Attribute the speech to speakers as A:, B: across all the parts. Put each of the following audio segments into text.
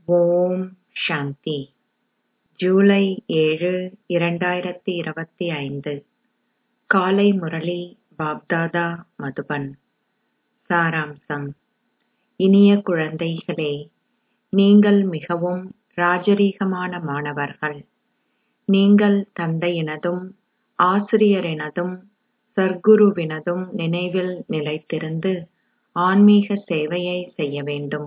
A: ஓம் சாந்தி ஜூலை ஏழு இரண்டாயிரத்தி இருபத்தி ஐந்து காலை முரளி பாப்தாதா மதுபன் சாராம்சம் இனிய குழந்தைகளே நீங்கள் மிகவும் ராஜரீகமான மாணவர்கள் நீங்கள் தந்தையினதும் ஆசிரியரினதும் சர்க்குருவினதும் நினைவில் நிலைத்திருந்து ஆன்மீக சேவையை செய்ய வேண்டும்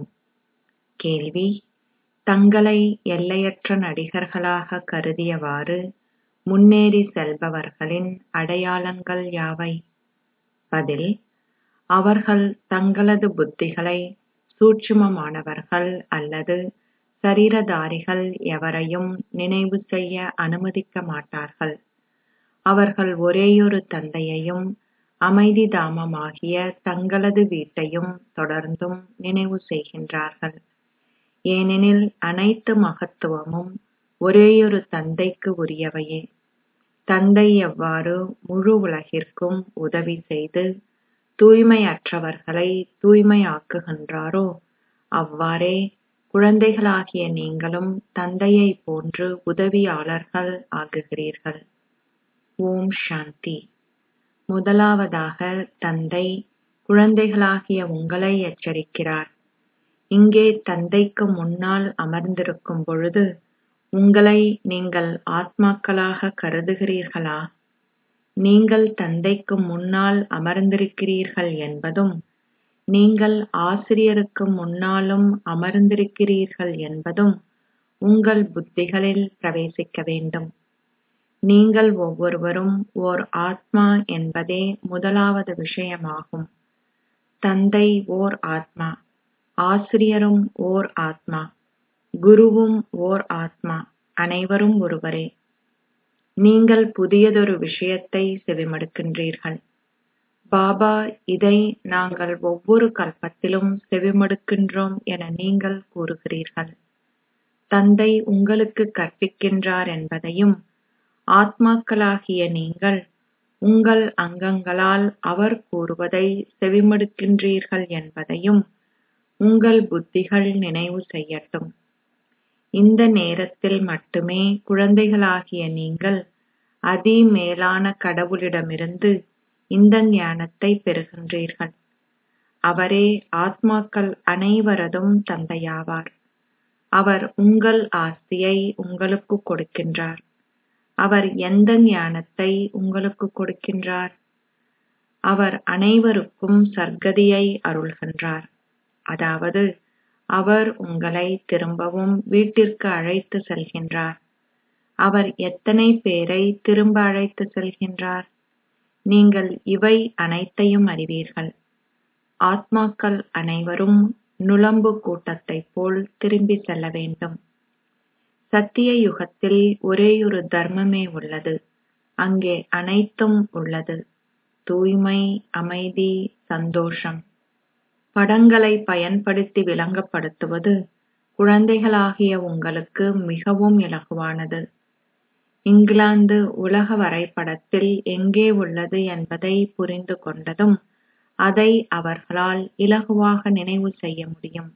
A: கேள்வி தங்களை எல்லையற்ற நடிகர்களாக கருதியவாறு முன்னேறி செல்பவர்களின் அடையாளங்கள் யாவை பதில் அவர்கள் தங்களது புத்திகளை சூட்சுமமானவர்கள் அல்லது சரீரதாரிகள் எவரையும் நினைவு செய்ய அனுமதிக்க மாட்டார்கள் அவர்கள் ஒரேயொரு தந்தையையும் அமைதி தாமமாகிய தங்களது வீட்டையும் தொடர்ந்தும் நினைவு செய்கின்றார்கள் ஏனெனில் அனைத்து மகத்துவமும் ஒரேயொரு தந்தைக்கு உரியவையே தந்தை எவ்வாறு முழு உலகிற்கும் உதவி செய்து தூய்மையற்றவர்களை தூய்மையாக்குகின்றாரோ அவ்வாறே குழந்தைகளாகிய நீங்களும் தந்தையைப் போன்று உதவியாளர்கள் ஆகுகிறீர்கள் ஓம் சாந்தி முதலாவதாக தந்தை குழந்தைகளாகிய உங்களை எச்சரிக்கிறார் இங்கே தந்தைக்கு முன்னால் அமர்ந்திருக்கும் பொழுது உங்களை நீங்கள் ஆத்மாக்களாக கருதுகிறீர்களா நீங்கள் தந்தைக்கு முன்னால் அமர்ந்திருக்கிறீர்கள் என்பதும் நீங்கள் ஆசிரியருக்கு முன்னாலும் அமர்ந்திருக்கிறீர்கள் என்பதும் உங்கள் புத்திகளில் பிரவேசிக்க வேண்டும் நீங்கள் ஒவ்வொருவரும் ஓர் ஆத்மா என்பதே முதலாவது விஷயமாகும் தந்தை ஓர் ஆத்மா ஆசிரியரும் ஓர் ஆத்மா குருவும் ஓர் ஆத்மா அனைவரும் ஒருவரே நீங்கள் புதியதொரு விஷயத்தை செவிமடுக்கின்றீர்கள் பாபா இதை நாங்கள் ஒவ்வொரு கல்பத்திலும் செவிமடுக்கின்றோம் என நீங்கள் கூறுகிறீர்கள் தந்தை உங்களுக்கு கற்பிக்கின்றார் என்பதையும் ஆத்மாக்களாகிய நீங்கள் உங்கள் அங்கங்களால் அவர் கூறுவதை செவிமடுக்கின்றீர்கள் என்பதையும் உங்கள் புத்திகள் நினைவு செய்யட்டும் இந்த நேரத்தில் மட்டுமே குழந்தைகளாகிய நீங்கள் அதி மேலான கடவுளிடமிருந்து இந்த ஞானத்தை பெறுகின்றீர்கள் அவரே ஆத்மாக்கள் அனைவரதும் தந்தையாவார் அவர் உங்கள் ஆஸ்தியை உங்களுக்கு கொடுக்கின்றார் அவர் எந்த ஞானத்தை உங்களுக்கு கொடுக்கின்றார் அவர் அனைவருக்கும் சர்க்கதியை அருள்கின்றார் அதாவது அவர் உங்களை திரும்பவும் வீட்டிற்கு அழைத்து செல்கின்றார் அவர் எத்தனை பேரை திரும்ப அழைத்து செல்கின்றார் நீங்கள் இவை அனைத்தையும் அறிவீர்கள் ஆத்மாக்கள் அனைவரும் நுளம்பு கூட்டத்தைப் போல் திரும்பி செல்ல வேண்டும் சத்திய யுகத்தில் ஒரேயொரு தர்மமே உள்ளது அங்கே அனைத்தும் உள்ளது தூய்மை அமைதி சந்தோஷம் படங்களை பயன்படுத்தி விளங்கப்படுத்துவது குழந்தைகளாகிய உங்களுக்கு மிகவும் இலகுவானது இங்கிலாந்து உலக வரைபடத்தில் எங்கே உள்ளது என்பதை புரிந்து கொண்டதும் அதை அவர்களால் இலகுவாக நினைவு செய்ய முடியும்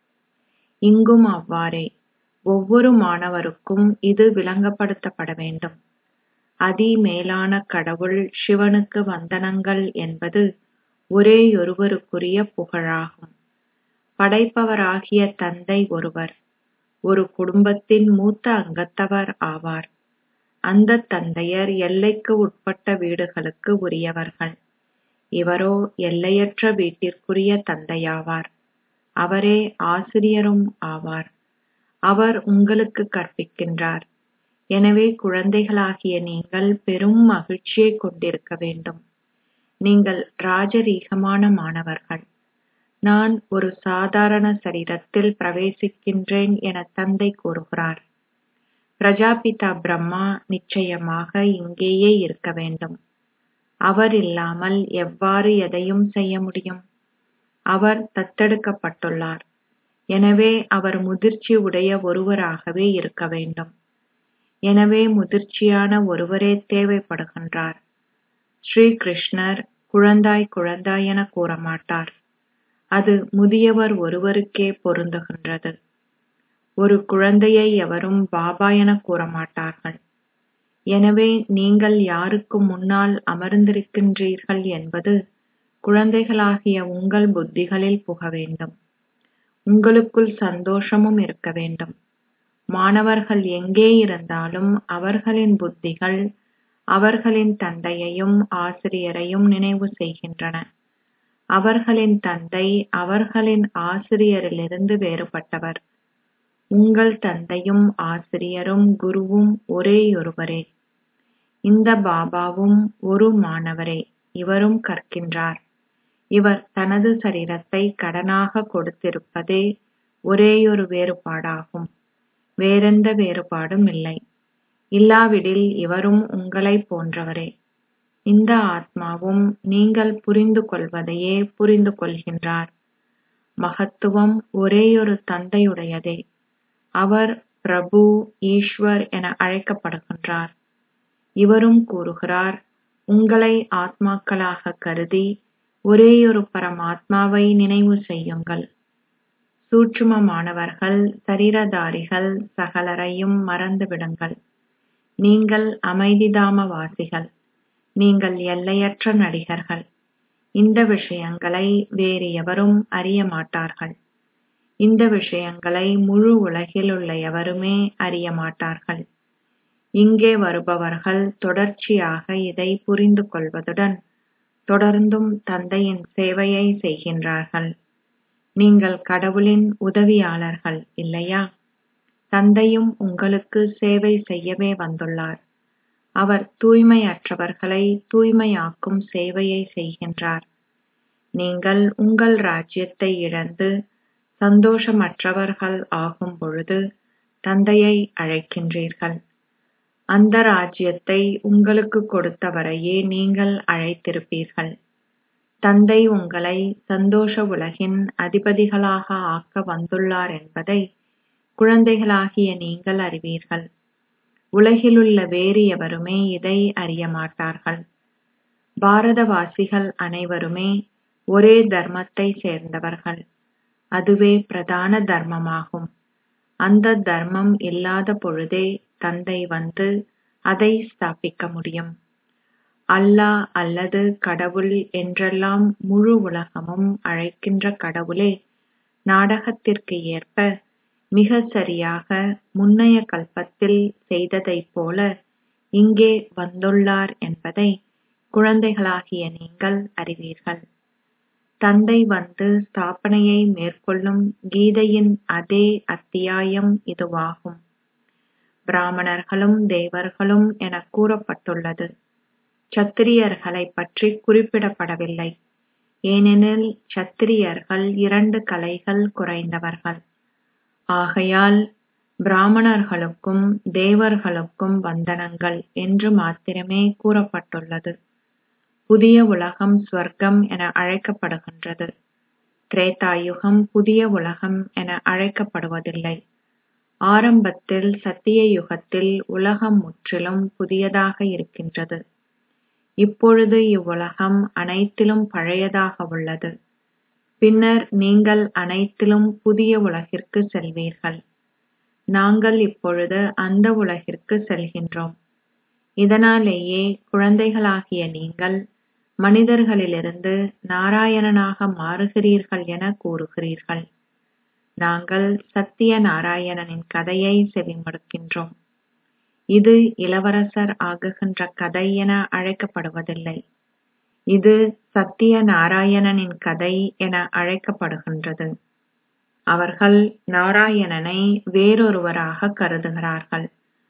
A: இங்கும் அவ்வாறே ஒவ்வொரு மாணவருக்கும் இது விளங்கப்படுத்தப்பட வேண்டும் அதி மேலான கடவுள் சிவனுக்கு வந்தனங்கள் என்பது ஒரேயொருவருக்குரிய புகழாகும் படைப்பவராகிய தந்தை ஒருவர் ஒரு குடும்பத்தின் மூத்த அங்கத்தவர் ஆவார் அந்த தந்தையர் எல்லைக்கு உட்பட்ட வீடுகளுக்கு உரியவர்கள் இவரோ எல்லையற்ற வீட்டிற்குரிய தந்தையாவார் அவரே ஆசிரியரும் ஆவார் அவர் உங்களுக்கு கற்பிக்கின்றார் எனவே குழந்தைகளாகிய நீங்கள் பெரும் மகிழ்ச்சியை கொண்டிருக்க வேண்டும் நீங்கள் ராஜரீகமான மாணவர்கள் நான் ஒரு சாதாரண சரீரத்தில் பிரவேசிக்கின்றேன் என தந்தை கூறுகிறார் பிரஜாபிதா பிரம்மா நிச்சயமாக இங்கேயே இருக்க வேண்டும் அவர் இல்லாமல் எவ்வாறு எதையும் செய்ய முடியும் அவர் தத்தெடுக்கப்பட்டுள்ளார் எனவே அவர் முதிர்ச்சி உடைய ஒருவராகவே இருக்க வேண்டும் எனவே முதிர்ச்சியான ஒருவரே தேவைப்படுகின்றார் ஸ்ரீ கிருஷ்ணர் குழந்தாய் குழந்தாய் என கூறமாட்டார் அது முதியவர் ஒருவருக்கே பொருந்துகின்றது ஒரு குழந்தையை எவரும் பாபா என கூறமாட்டார்கள் எனவே நீங்கள் யாருக்கு முன்னால் அமர்ந்திருக்கின்றீர்கள் என்பது குழந்தைகளாகிய உங்கள் புத்திகளில் புக வேண்டும் உங்களுக்குள் சந்தோஷமும் இருக்க வேண்டும் மாணவர்கள் எங்கே இருந்தாலும் அவர்களின் புத்திகள் அவர்களின் தந்தையையும் ஆசிரியரையும் நினைவு செய்கின்றன அவர்களின் தந்தை அவர்களின் ஆசிரியரிலிருந்து வேறுபட்டவர் உங்கள் தந்தையும் ஆசிரியரும் குருவும் ஒரேயொருவரே இந்த பாபாவும் ஒரு மாணவரே இவரும் கற்கின்றார் இவர் தனது சரீரத்தை கடனாக கொடுத்திருப்பதே ஒரேயொரு வேறுபாடாகும் வேறெந்த வேறுபாடும் இல்லை இல்லாவிடில் இவரும் உங்களைப் போன்றவரே இந்த ஆத்மாவும் நீங்கள் புரிந்து கொள்வதையே புரிந்து கொள்கின்றார் மகத்துவம் ஒரேயொரு தந்தையுடையதே அவர் பிரபு ஈஸ்வர் என அழைக்கப்படுகின்றார் இவரும் கூறுகிறார் உங்களை ஆத்மாக்களாக கருதி ஒரேயொரு பரமாத்மாவை நினைவு செய்யுங்கள் சூட்சுமமானவர்கள் சரீரதாரிகள் சகலரையும் மறந்துவிடுங்கள் நீங்கள் அமைதிதாமவாசிகள் நீங்கள் எல்லையற்ற நடிகர்கள் இந்த விஷயங்களை வேறு எவரும் அறிய மாட்டார்கள் இந்த விஷயங்களை முழு உலகில் உள்ள எவருமே அறிய மாட்டார்கள் இங்கே வருபவர்கள் தொடர்ச்சியாக இதை புரிந்து கொள்வதுடன் தொடர்ந்தும் தந்தையின் சேவையை செய்கின்றார்கள் நீங்கள் கடவுளின் உதவியாளர்கள் இல்லையா தந்தையும் உங்களுக்கு சேவை செய்யவே வந்துள்ளார் அவர் தூய்மையற்றவர்களை தூய்மையாக்கும் சேவையை செய்கின்றார் நீங்கள் உங்கள் ராஜ்யத்தை இழந்து சந்தோஷமற்றவர்கள் ஆகும் பொழுது தந்தையை அழைக்கின்றீர்கள் அந்த ராஜ்யத்தை உங்களுக்கு கொடுத்தவரையே நீங்கள் அழைத்திருப்பீர்கள் தந்தை உங்களை சந்தோஷ உலகின் அதிபதிகளாக ஆக்க வந்துள்ளார் என்பதை குழந்தைகளாகிய நீங்கள் அறிவீர்கள் உலகிலுள்ள வேறு எவருமே இதை அறிய மாட்டார்கள் பாரதவாசிகள் அனைவருமே ஒரே தர்மத்தை சேர்ந்தவர்கள் அதுவே பிரதான தர்மமாகும் அந்த தர்மம் இல்லாத பொழுதே தந்தை வந்து அதை ஸ்தாபிக்க முடியும் அல்லாஹ் அல்லது கடவுள் என்றெல்லாம் முழு உலகமும் அழைக்கின்ற கடவுளே நாடகத்திற்கு ஏற்ப மிக சரியாக முன்னைய கல்பத்தில் செய்ததைப் போல இங்கே வந்துள்ளார் என்பதை குழந்தைகளாகிய நீங்கள் அறிவீர்கள் தந்தை வந்து ஸ்தாபனையை மேற்கொள்ளும் கீதையின் அதே அத்தியாயம் இதுவாகும் பிராமணர்களும் தேவர்களும் என கூறப்பட்டுள்ளது சத்திரியர்களைப் பற்றி குறிப்பிடப்படவில்லை ஏனெனில் சத்திரியர்கள் இரண்டு கலைகள் குறைந்தவர்கள் ஆகையால் பிராமணர்களுக்கும் தேவர்களுக்கும் வந்தனங்கள் என்று மாத்திரமே கூறப்பட்டுள்ளது புதிய உலகம் ஸ்வர்க்கம் என அழைக்கப்படுகின்றது திரேதாயுகம் புதிய உலகம் என அழைக்கப்படுவதில்லை ஆரம்பத்தில் சத்திய யுகத்தில் உலகம் முற்றிலும் புதியதாக இருக்கின்றது இப்பொழுது இவ்வுலகம் அனைத்திலும் பழையதாக உள்ளது பின்னர் நீங்கள் அனைத்திலும் புதிய உலகிற்கு செல்வீர்கள் நாங்கள் இப்பொழுது அந்த உலகிற்கு செல்கின்றோம் இதனாலேயே குழந்தைகளாகிய நீங்கள் மனிதர்களிலிருந்து நாராயணனாக மாறுகிறீர்கள் என கூறுகிறீர்கள் நாங்கள் சத்திய நாராயணனின் கதையை செவிமடுக்கின்றோம் இது இளவரசர் ஆகுகின்ற கதை என அழைக்கப்படுவதில்லை இது சத்திய நாராயணனின் கதை என அழைக்கப்படுகின்றது அவர்கள் நாராயணனை வேறொருவராக கருதுகிறார்கள்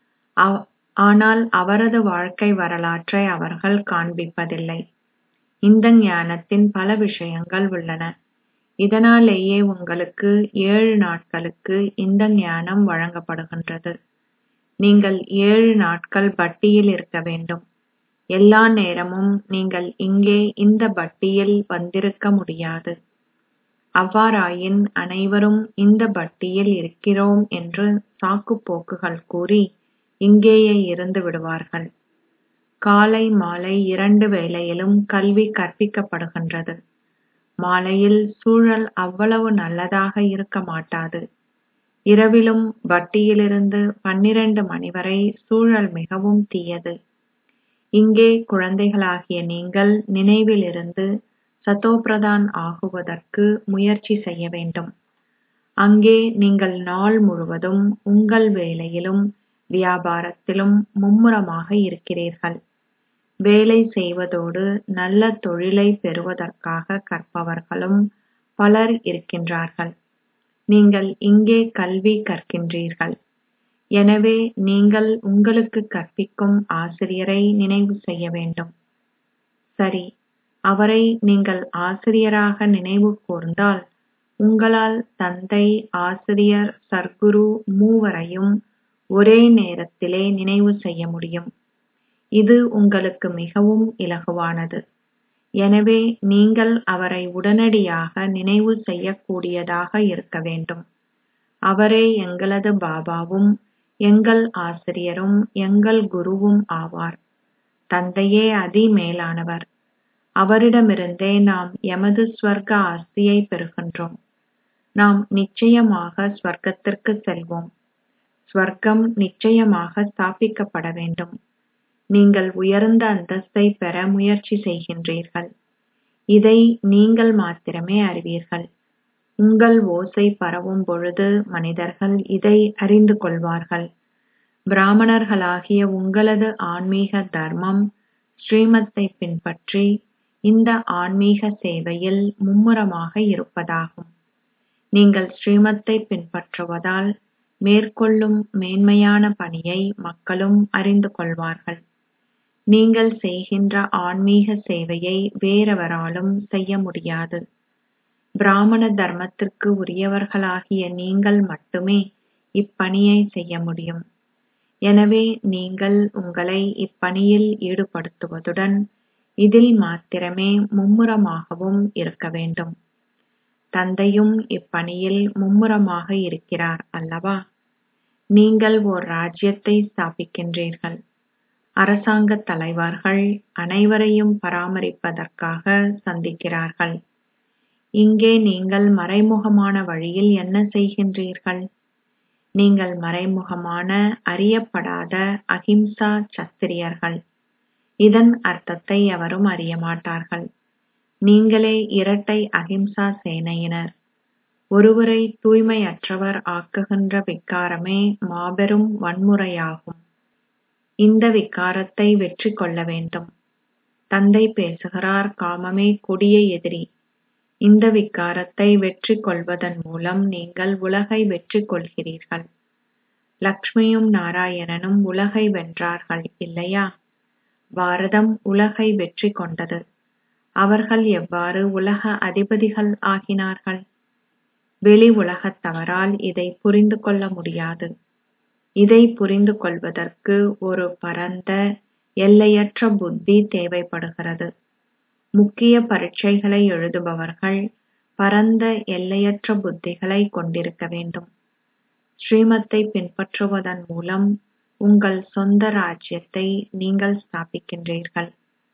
A: ஆனால் அவரது வாழ்க்கை வரலாற்றை அவர்கள் காண்பிப்பதில்லை இந்த ஞானத்தின் பல விஷயங்கள் உள்ளன இதனாலேயே உங்களுக்கு ஏழு நாட்களுக்கு இந்த ஞானம் வழங்கப்படுகின்றது நீங்கள் ஏழு நாட்கள் பட்டியில் இருக்க வேண்டும் எல்லா நேரமும் நீங்கள் இங்கே இந்த பட்டியில் வந்திருக்க முடியாது அவ்வாறாயின் அனைவரும் இந்த பட்டியில் இருக்கிறோம் என்று சாக்குப் போக்குகள் கூறி இங்கேயே இருந்து விடுவார்கள் காலை மாலை இரண்டு வேளையிலும் கல்வி கற்பிக்கப்படுகின்றது மாலையில் சூழல் அவ்வளவு நல்லதாக இருக்க மாட்டாது இரவிலும் வட்டியிலிருந்து பன்னிரண்டு மணி வரை சூழல் மிகவும் தீயது இங்கே குழந்தைகளாகிய நீங்கள் நினைவிலிருந்து சதோபிரதான் ஆகுவதற்கு முயற்சி செய்ய வேண்டும் அங்கே நீங்கள் நாள் முழுவதும் உங்கள் வேலையிலும் வியாபாரத்திலும் மும்முரமாக இருக்கிறீர்கள் வேலை செய்வதோடு நல்ல தொழிலை பெறுவதற்காக கற்பவர்களும் பலர் இருக்கின்றார்கள் நீங்கள் இங்கே கல்வி கற்கின்றீர்கள் எனவே நீங்கள் உங்களுக்கு கற்பிக்கும் ஆசிரியரை நினைவு செய்ய வேண்டும் சரி அவரை நீங்கள் ஆசிரியராக நினைவு கூர்ந்தால் உங்களால் தந்தை ஆசிரியர் சர்க்குரு மூவரையும் ஒரே நேரத்திலே நினைவு செய்ய முடியும் இது உங்களுக்கு மிகவும் இலகுவானது எனவே நீங்கள் அவரை உடனடியாக நினைவு செய்யக்கூடியதாக இருக்க வேண்டும் அவரே எங்களது பாபாவும் எங்கள் ஆசிரியரும் எங்கள் குருவும் ஆவார் தந்தையே அதி மேலானவர் அவரிடமிருந்தே நாம் எமது ஸ்வர்க்க ஆஸ்தியை பெறுகின்றோம் நாம் நிச்சயமாக ஸ்வர்க்கத்திற்கு செல்வோம் ஸ்வர்க்கம் நிச்சயமாக ஸ்தாபிக்கப்பட வேண்டும் நீங்கள் உயர்ந்த அந்தஸ்தை பெற முயற்சி செய்கின்றீர்கள் இதை நீங்கள் மாத்திரமே அறிவீர்கள் உங்கள் ஓசை பரவும் பொழுது மனிதர்கள் இதை அறிந்து கொள்வார்கள் பிராமணர்களாகிய உங்களது ஆன்மீக தர்மம் ஸ்ரீமத்தை பின்பற்றி இந்த ஆன்மீக சேவையில் மும்முரமாக இருப்பதாகும் நீங்கள் ஸ்ரீமத்தை பின்பற்றுவதால் மேற்கொள்ளும் மேன்மையான பணியை மக்களும் அறிந்து கொள்வார்கள் நீங்கள் செய்கின்ற ஆன்மீக சேவையை வேறெவராலும் செய்ய முடியாது பிராமண தர்மத்திற்கு உரியவர்களாகிய நீங்கள் மட்டுமே இப்பணியை செய்ய முடியும் எனவே நீங்கள் உங்களை இப்பணியில் ஈடுபடுத்துவதுடன் இதில் மாத்திரமே மும்முரமாகவும் இருக்க வேண்டும் தந்தையும் இப்பணியில் மும்முரமாக இருக்கிறார் அல்லவா நீங்கள் ஓர் ராஜ்யத்தை ஸ்தாபிக்கின்றீர்கள் அரசாங்க தலைவர்கள் அனைவரையும் பராமரிப்பதற்காக சந்திக்கிறார்கள் இங்கே நீங்கள் மறைமுகமான வழியில் என்ன செய்கின்றீர்கள் நீங்கள் மறைமுகமான அறியப்படாத அகிம்சா சத்திரியர்கள் இதன் அர்த்தத்தை எவரும் அறிய மாட்டார்கள் நீங்களே இரட்டை அகிம்சா சேனையினர் ஒருவரை தூய்மையற்றவர் ஆக்குகின்ற விக்காரமே மாபெரும் வன்முறையாகும் இந்த விக்காரத்தை வெற்றி கொள்ள வேண்டும் தந்தை பேசுகிறார் காமமே கொடிய எதிரி இந்த விக்காரத்தை வெற்றி கொள்வதன் மூலம் நீங்கள் உலகை வெற்றி கொள்கிறீர்கள் லக்ஷ்மியும் நாராயணனும் உலகை வென்றார்கள் இல்லையா பாரதம் உலகை வெற்றி கொண்டது அவர்கள் எவ்வாறு உலக அதிபதிகள் ஆகினார்கள் வெளி உலகத்தவரால் இதை புரிந்து கொள்ள முடியாது இதை புரிந்து கொள்வதற்கு ஒரு பரந்த எல்லையற்ற புத்தி தேவைப்படுகிறது முக்கிய பரீட்சைகளை எழுதுபவர்கள் பரந்த எல்லையற்ற புத்திகளை கொண்டிருக்க வேண்டும் ஸ்ரீமத்தை பின்பற்றுவதன் மூலம் உங்கள் சொந்த ராஜ்யத்தை நீங்கள் ஸ்தாபிக்கின்றீர்கள்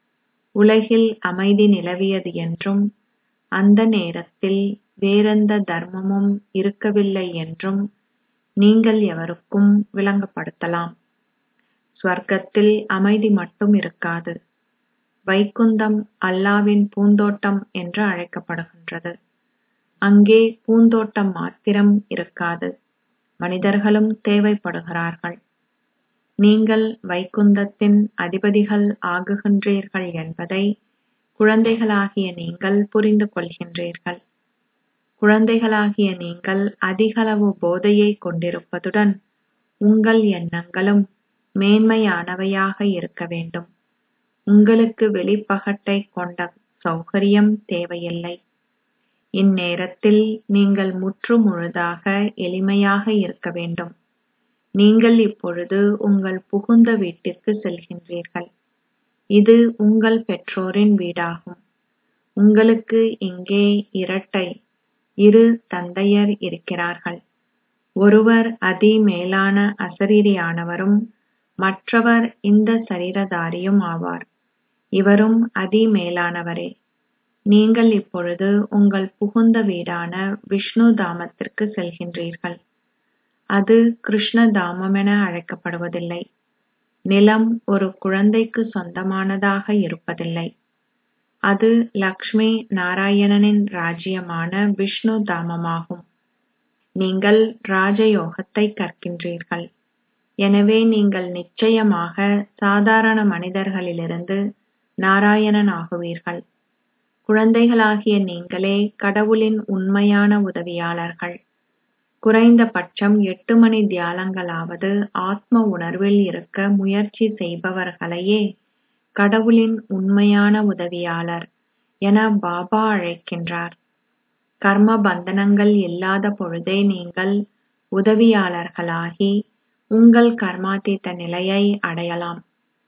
A: உலகில் அமைதி நிலவியது என்றும் அந்த நேரத்தில் வேறெந்த தர்மமும் இருக்கவில்லை என்றும் நீங்கள் எவருக்கும் விளங்கப்படுத்தலாம் ஸ்வர்க்கத்தில் அமைதி மட்டும் இருக்காது வைகுந்தம் அல்லாவின் பூந்தோட்டம் என்று அழைக்கப்படுகின்றது அங்கே பூந்தோட்டம் மாத்திரம் இருக்காது மனிதர்களும் தேவைப்படுகிறார்கள் நீங்கள் வைகுந்தத்தின் அதிபதிகள் ஆகுகின்றீர்கள் என்பதை குழந்தைகளாகிய நீங்கள் புரிந்து கொள்கின்றீர்கள் குழந்தைகளாகிய நீங்கள் அதிகளவு போதையை கொண்டிருப்பதுடன் உங்கள் எண்ணங்களும் மேன்மையானவையாக இருக்க வேண்டும் உங்களுக்கு வெளிப்பகட்டை கொண்ட சௌகரியம் தேவையில்லை இந்நேரத்தில் நீங்கள் முற்று முழுதாக எளிமையாக இருக்க வேண்டும் நீங்கள் இப்பொழுது உங்கள் புகுந்த வீட்டிற்கு செல்கின்றீர்கள் இது உங்கள் பெற்றோரின் வீடாகும் உங்களுக்கு இங்கே இரட்டை இரு தந்தையர் இருக்கிறார்கள் ஒருவர் அதி மேலான அசரீரியானவரும் மற்றவர் இந்த சரீரதாரியும் ஆவார் இவரும் அதி மேலானவரே நீங்கள் இப்பொழுது உங்கள் புகுந்த வீடான விஷ்ணு தாமத்திற்கு செல்கின்றீர்கள் அது கிருஷ்ண தாமமென அழைக்கப்படுவதில்லை நிலம் ஒரு குழந்தைக்கு சொந்தமானதாக இருப்பதில்லை அது லக்ஷ்மி நாராயணனின் ராஜ்யமான விஷ்ணு தாமமாகும் நீங்கள் ராஜயோகத்தை கற்கின்றீர்கள் எனவே நீங்கள் நிச்சயமாக சாதாரண மனிதர்களிலிருந்து நாராயணன் ஆகுவீர்கள் குழந்தைகளாகிய நீங்களே கடவுளின் உண்மையான உதவியாளர்கள் குறைந்தபட்சம் எட்டு மணி தியாலங்களாவது ஆத்ம உணர்வில் இருக்க முயற்சி செய்பவர்களையே கடவுளின் உண்மையான உதவியாளர் என பாபா அழைக்கின்றார் கர்ம பந்தனங்கள் இல்லாத பொழுதே நீங்கள் உதவியாளர்களாகி உங்கள் கர்மாத்தீத்த நிலையை அடையலாம்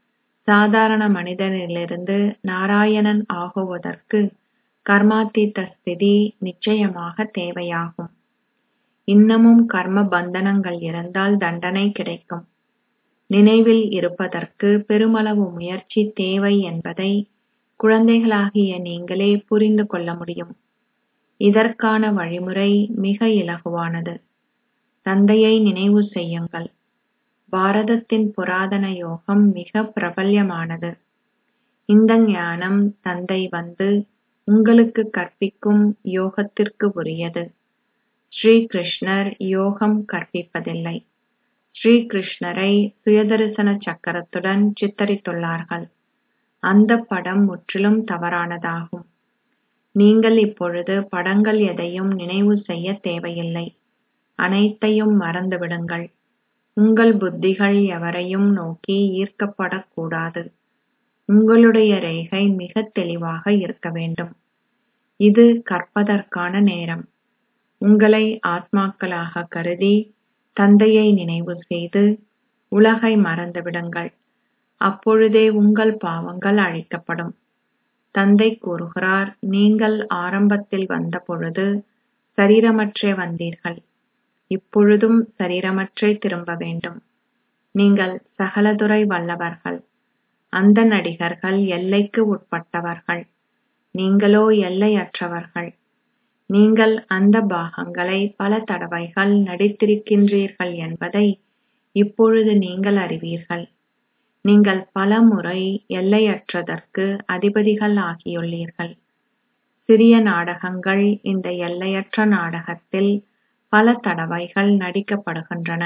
A: சாதாரண மனிதனிலிருந்து நாராயணன் ஆகுவதற்கு கர்மாத்தீத்த ஸ்திதி நிச்சயமாக தேவையாகும் இன்னமும் கர்ம பந்தனங்கள் இருந்தால் தண்டனை கிடைக்கும் நினைவில் இருப்பதற்கு பெருமளவு முயற்சி தேவை என்பதை குழந்தைகளாகிய நீங்களே புரிந்து கொள்ள முடியும் இதற்கான வழிமுறை மிக இலகுவானது தந்தையை நினைவு செய்யுங்கள் பாரதத்தின் புராதன யோகம் மிக பிரபல்யமானது இந்த ஞானம் தந்தை வந்து உங்களுக்கு கற்பிக்கும் யோகத்திற்கு உரியது ஸ்ரீ கிருஷ்ணர் யோகம் கற்பிப்பதில்லை ஸ்ரீ கிருஷ்ணரை சுயதரிசன சக்கரத்துடன் சித்தரித்துள்ளார்கள் அந்த படம் முற்றிலும் தவறானதாகும் நீங்கள் இப்பொழுது படங்கள் எதையும் நினைவு செய்ய தேவையில்லை அனைத்தையும் மறந்துவிடுங்கள் உங்கள் புத்திகள் எவரையும் நோக்கி ஈர்க்கப்படக்கூடாது உங்களுடைய ரேகை மிக தெளிவாக இருக்க வேண்டும் இது கற்பதற்கான நேரம் உங்களை ஆத்மாக்களாக கருதி தந்தையை நினைவு செய்து உலகை மறந்துவிடுங்கள் அப்பொழுதே உங்கள் பாவங்கள் அழிக்கப்படும் தந்தை கூறுகிறார் நீங்கள் ஆரம்பத்தில் வந்தபொழுது சரீரமற்றே வந்தீர்கள் இப்பொழுதும் சரீரமற்றே திரும்ப வேண்டும் நீங்கள் சகலதுறை வல்லவர்கள் அந்த நடிகர்கள் எல்லைக்கு உட்பட்டவர்கள் நீங்களோ எல்லையற்றவர்கள் நீங்கள் அந்த பாகங்களை பல தடவைகள் நடித்திருக்கின்றீர்கள் என்பதை இப்பொழுது நீங்கள் அறிவீர்கள் நீங்கள் பல முறை எல்லையற்றதற்கு அதிபதிகள் ஆகியுள்ளீர்கள் சிறிய நாடகங்கள் இந்த எல்லையற்ற நாடகத்தில் பல தடவைகள் நடிக்கப்படுகின்றன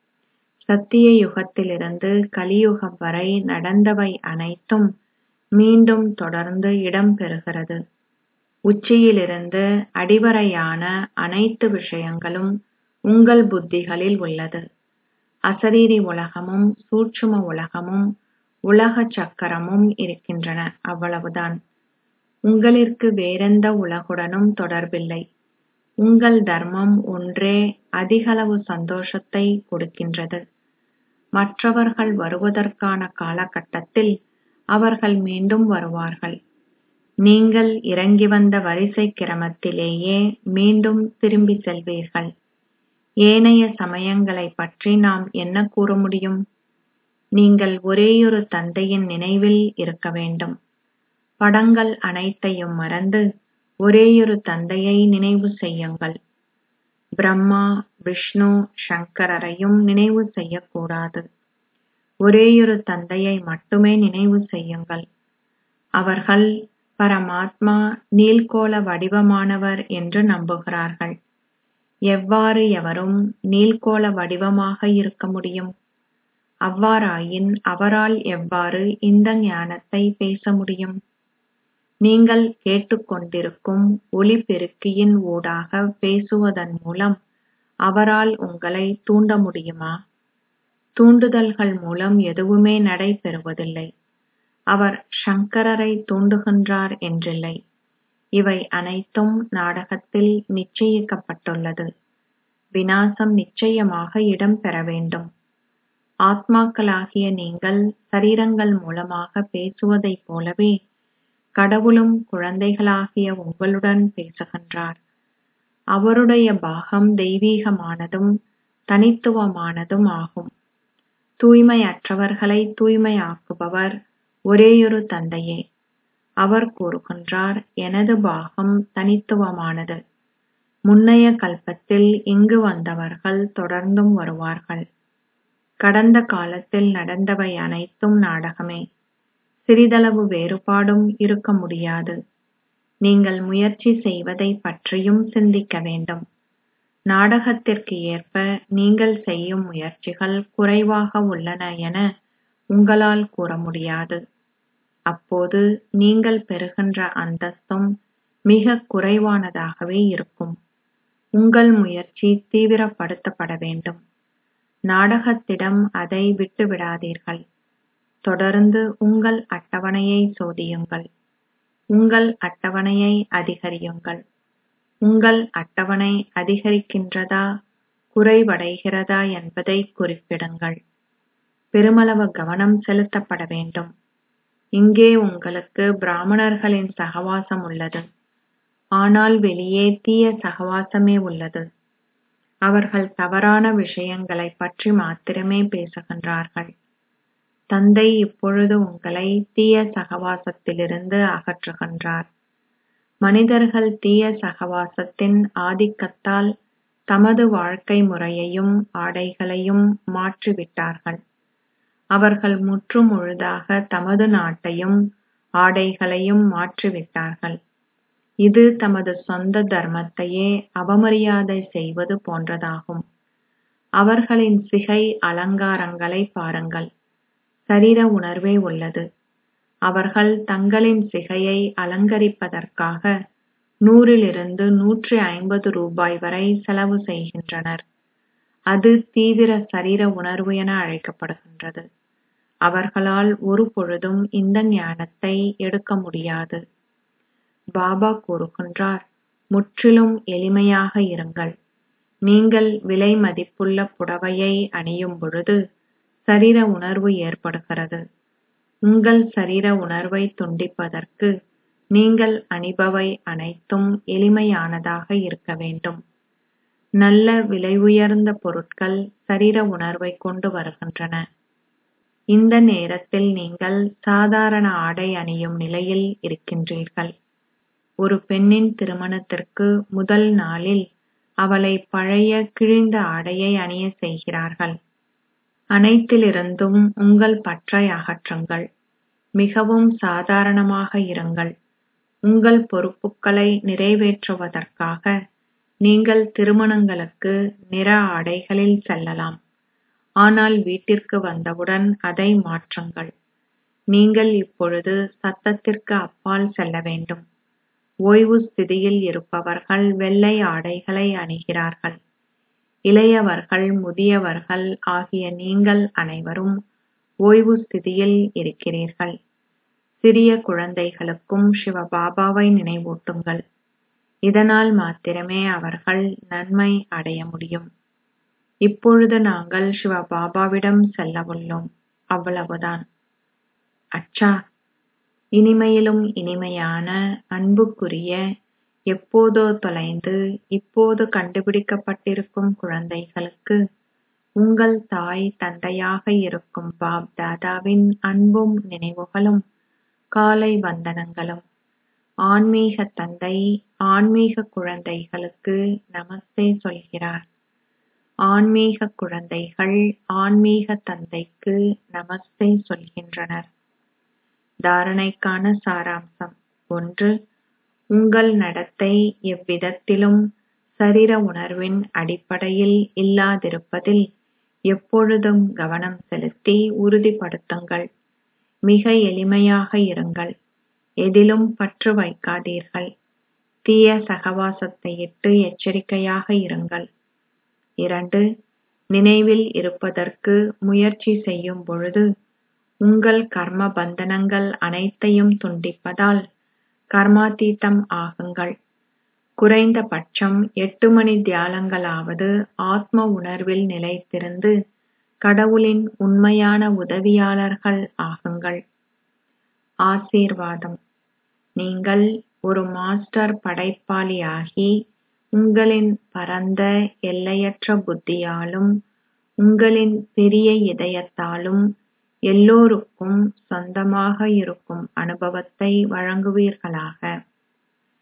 A: சத்திய யுகத்திலிருந்து கலியுகம் வரை நடந்தவை அனைத்தும் மீண்டும் தொடர்ந்து இடம்பெறுகிறது உச்சியிலிருந்து அடிவரையான அனைத்து விஷயங்களும் உங்கள் புத்திகளில் உள்ளது அசரீரி உலகமும் சூட்சும உலகமும் உலக சக்கரமும் இருக்கின்றன அவ்வளவுதான் உங்களிற்கு வேறெந்த உலகுடனும் தொடர்பில்லை உங்கள் தர்மம் ஒன்றே அதிகளவு சந்தோஷத்தை கொடுக்கின்றது மற்றவர்கள் வருவதற்கான காலகட்டத்தில் அவர்கள் மீண்டும் வருவார்கள் நீங்கள் இறங்கி வந்த வரிசை கிரமத்திலேயே மீண்டும் திரும்பி செல்வீர்கள் ஏனைய சமயங்களைப் பற்றி நாம் என்ன கூற முடியும் நீங்கள் ஒரேயொரு தந்தையின் நினைவில் இருக்க வேண்டும் படங்கள் அனைத்தையும் மறந்து ஒரேயொரு தந்தையை நினைவு செய்யுங்கள் பிரம்மா விஷ்ணு சங்கரரையும் நினைவு செய்யக்கூடாது ஒரேயொரு தந்தையை மட்டுமே நினைவு செய்யுங்கள் அவர்கள் பரமாத்மா நீள்கோள வடிவமானவர் என்று நம்புகிறார்கள் எவ்வாறு எவரும் நீள்கோள வடிவமாக இருக்க முடியும் அவ்வாறாயின் அவரால் எவ்வாறு இந்த ஞானத்தை பேச முடியும் நீங்கள் கேட்டுக்கொண்டிருக்கும் ஒலிபெருக்கியின் ஊடாக பேசுவதன் மூலம் அவரால் உங்களை தூண்ட முடியுமா தூண்டுதல்கள் மூலம் எதுவுமே நடைபெறுவதில்லை அவர் சங்கரரை தூண்டுகின்றார் என்றில்லை இவை அனைத்தும் நாடகத்தில் நிச்சயிக்கப்பட்டுள்ளது விநாசம் நிச்சயமாக இடம்பெற வேண்டும் ஆத்மாக்களாகிய நீங்கள் சரீரங்கள் மூலமாக பேசுவதைப் போலவே கடவுளும் குழந்தைகளாகிய உங்களுடன் பேசுகின்றார் அவருடைய பாகம் தெய்வீகமானதும் தனித்துவமானதும் ஆகும் தூய்மையற்றவர்களை தூய்மையாக்குபவர் ஒரேயொரு தந்தையே அவர் கூறுகின்றார் எனது பாகம் தனித்துவமானது முன்னைய கல்பத்தில் இங்கு வந்தவர்கள் தொடர்ந்தும் வருவார்கள் கடந்த காலத்தில் நடந்தவை அனைத்தும் நாடகமே சிறிதளவு வேறுபாடும் இருக்க முடியாது நீங்கள் முயற்சி செய்வதை பற்றியும் சிந்திக்க வேண்டும் நாடகத்திற்கு ஏற்ப நீங்கள் செய்யும் முயற்சிகள் குறைவாக உள்ளன என உங்களால் கூற முடியாது அப்போது நீங்கள் பெறுகின்ற அந்தஸ்தும் மிக குறைவானதாகவே இருக்கும் உங்கள் முயற்சி தீவிரப்படுத்தப்பட வேண்டும் நாடகத்திடம் அதை விட்டுவிடாதீர்கள் தொடர்ந்து உங்கள் அட்டவணையை சோதியுங்கள் உங்கள் அட்டவணையை அதிகரியுங்கள் உங்கள் அட்டவணை அதிகரிக்கின்றதா குறைவடைகிறதா என்பதை குறிப்பிடுங்கள் பெருமளவு கவனம் செலுத்தப்பட வேண்டும் இங்கே உங்களுக்கு பிராமணர்களின் சகவாசம் உள்ளது ஆனால் வெளியே தீய சகவாசமே உள்ளது அவர்கள் தவறான விஷயங்களைப் பற்றி மாத்திரமே பேசுகின்றார்கள் தந்தை இப்பொழுது உங்களை தீய சகவாசத்திலிருந்து அகற்றுகின்றார் மனிதர்கள் தீய சகவாசத்தின் ஆதிக்கத்தால் தமது வாழ்க்கை முறையையும் ஆடைகளையும் மாற்றிவிட்டார்கள் அவர்கள் முற்றுமுழுதாக தமது நாட்டையும் ஆடைகளையும் மாற்றிவிட்டார்கள் இது தமது சொந்த தர்மத்தையே அவமரியாதை செய்வது போன்றதாகும் அவர்களின் சிகை அலங்காரங்களை பாருங்கள் சரீர உணர்வே உள்ளது அவர்கள் தங்களின் சிகையை அலங்கரிப்பதற்காக நூறிலிருந்து நூற்றி ஐம்பது ரூபாய் வரை செலவு செய்கின்றனர் அது தீவிர சரீர உணர்வு என அழைக்கப்படுகின்றது அவர்களால் ஒரு பொழுதும் இந்த ஞானத்தை எடுக்க முடியாது பாபா கூறுகின்றார் முற்றிலும் எளிமையாக இருங்கள் நீங்கள் விலை மதிப்புள்ள புடவையை அணியும் பொழுது சரீர உணர்வு ஏற்படுகிறது உங்கள் சரீர உணர்வை துண்டிப்பதற்கு நீங்கள் அணிபவை அனைத்தும் எளிமையானதாக இருக்க வேண்டும் நல்ல விலை உயர்ந்த பொருட்கள் சரீர உணர்வை கொண்டு வருகின்றன இந்த நேரத்தில் நீங்கள் சாதாரண ஆடை அணியும் நிலையில் இருக்கின்றீர்கள் ஒரு பெண்ணின் திருமணத்திற்கு முதல் நாளில் அவளை பழைய கிழிந்த ஆடையை அணிய செய்கிறார்கள் அனைத்திலிருந்தும் உங்கள் பற்றை அகற்றுங்கள் மிகவும் சாதாரணமாக இருங்கள் உங்கள் பொறுப்புகளை நிறைவேற்றுவதற்காக நீங்கள் திருமணங்களுக்கு நிற ஆடைகளில் செல்லலாம் ஆனால் வீட்டிற்கு வந்தவுடன் அதை மாற்றுங்கள் நீங்கள் இப்பொழுது சத்தத்திற்கு அப்பால் செல்ல வேண்டும் ஓய்வு ஸ்திதியில் இருப்பவர்கள் வெள்ளை ஆடைகளை அணிகிறார்கள் இளையவர்கள் முதியவர்கள் ஆகிய நீங்கள் அனைவரும் ஓய்வு ஸ்திதியில் இருக்கிறீர்கள் சிறிய குழந்தைகளுக்கும் சிவபாபாவை நினைவூட்டுங்கள் இதனால் மாத்திரமே அவர்கள் நன்மை அடைய முடியும் இப்பொழுது நாங்கள் சிவபாபாவிடம் செல்லவுள்ளோம் அவ்வளவுதான் அச்சா இனிமையிலும் இனிமையான அன்புக்குரிய எப்போதோ தொலைந்து இப்போது கண்டுபிடிக்கப்பட்டிருக்கும் குழந்தைகளுக்கு உங்கள் தாய் தந்தையாக இருக்கும் பாப் தாதாவின் அன்பும் நினைவுகளும் காலை வந்தனங்களும் ஆன்மீக தந்தை ஆன்மீக குழந்தைகளுக்கு நமஸ்தே சொல்கிறார் ஆன்மீக குழந்தைகள் ஆன்மீக தந்தைக்கு நமஸ்தே சொல்கின்றனர் தாரணைக்கான சாராம்சம் ஒன்று உங்கள் நடத்தை எவ்விதத்திலும் சரீர உணர்வின் அடிப்படையில் இல்லாதிருப்பதில் எப்பொழுதும் கவனம் செலுத்தி உறுதிப்படுத்துங்கள் மிக எளிமையாக இருங்கள் எதிலும் பற்று வைக்காதீர்கள் தீய சகவாசத்தை இட்டு எச்சரிக்கையாக இருங்கள் இரண்டு நினைவில் இருப்பதற்கு முயற்சி செய்யும் பொழுது உங்கள் கர்ம பந்தனங்கள் அனைத்தையும் துண்டிப்பதால் கர்மாதீதம் ஆகுங்கள் குறைந்த பட்சம் எட்டு மணி தியாலங்களாவது ஆத்ம உணர்வில் நிலைத்திருந்து கடவுளின் உண்மையான உதவியாளர்கள் ஆகுங்கள் ஆசீர்வாதம் நீங்கள் ஒரு மாஸ்டர் படைப்பாளியாகி உங்களின் பரந்த எல்லையற்ற புத்தியாலும் உங்களின் பெரிய இதயத்தாலும் எல்லோருக்கும் சொந்தமாக இருக்கும் அனுபவத்தை வழங்குவீர்களாக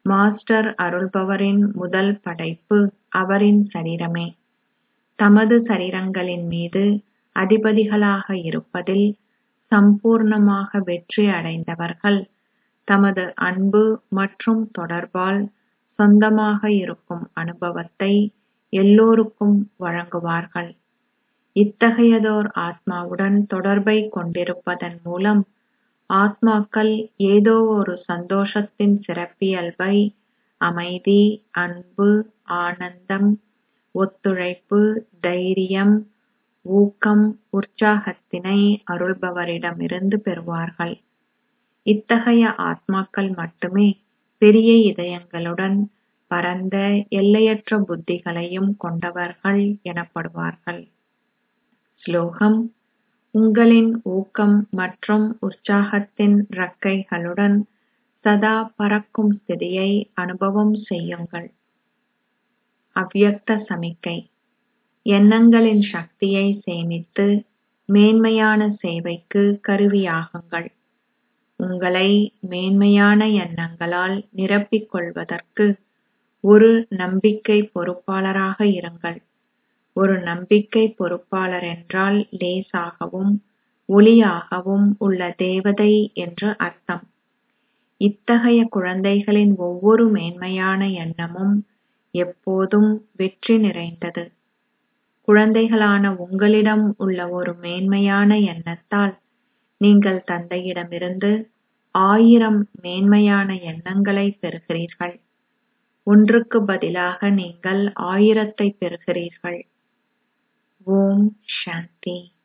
A: மாஸ்டர் அருள்பவரின் முதல் படைப்பு அவரின் சரீரமே தமது சரீரங்களின் மீது அதிபதிகளாக இருப்பதில் சம்பூர்ணமாக வெற்றி அடைந்தவர்கள் தமது அன்பு மற்றும் தொடர்பால் சொந்தமாக இருக்கும் அனுபவத்தை எல்லோருக்கும் வழங்குவார்கள் இத்தகையதோர் ஆத்மாவுடன் தொடர்பை கொண்டிருப்பதன் மூலம் ஆத்மாக்கள் ஏதோ ஒரு சந்தோஷத்தின் சிறப்பியல்பை அமைதி அன்பு ஆனந்தம் ஒத்துழைப்பு தைரியம் ஊக்கம் உற்சாகத்தினை அருள்பவரிடமிருந்து பெறுவார்கள் இத்தகைய ஆத்மாக்கள் மட்டுமே பெரிய இதயங்களுடன் பரந்த எல்லையற்ற புத்திகளையும் கொண்டவர்கள் எனப்படுவார்கள் ஸ்லோகம் உங்களின் ஊக்கம் மற்றும் உற்சாகத்தின் இறக்கைகளுடன் சதா பறக்கும் ஸ்திதியை அனுபவம் செய்யுங்கள் அவ்யக்த சமிக்கை எண்ணங்களின் சக்தியை சேமித்து மேன்மையான சேவைக்கு கருவியாகுங்கள் உங்களை மேன்மையான எண்ணங்களால் நிரப்பிக் கொள்வதற்கு ஒரு நம்பிக்கை பொறுப்பாளராக இருங்கள் ஒரு நம்பிக்கை பொறுப்பாளர் என்றால் லேசாகவும் ஒளியாகவும் உள்ள தேவதை என்று அர்த்தம் இத்தகைய குழந்தைகளின் ஒவ்வொரு மேன்மையான எண்ணமும் எப்போதும் வெற்றி நிறைந்தது குழந்தைகளான உங்களிடம் உள்ள ஒரு மேன்மையான எண்ணத்தால் நீங்கள் தந்தையிடமிருந்து ஆயிரம் மேன்மையான எண்ணங்களை பெறுகிறீர்கள் ஒன்றுக்கு பதிலாக நீங்கள் ஆயிரத்தை பெறுகிறீர்கள் ஓம் சாந்தி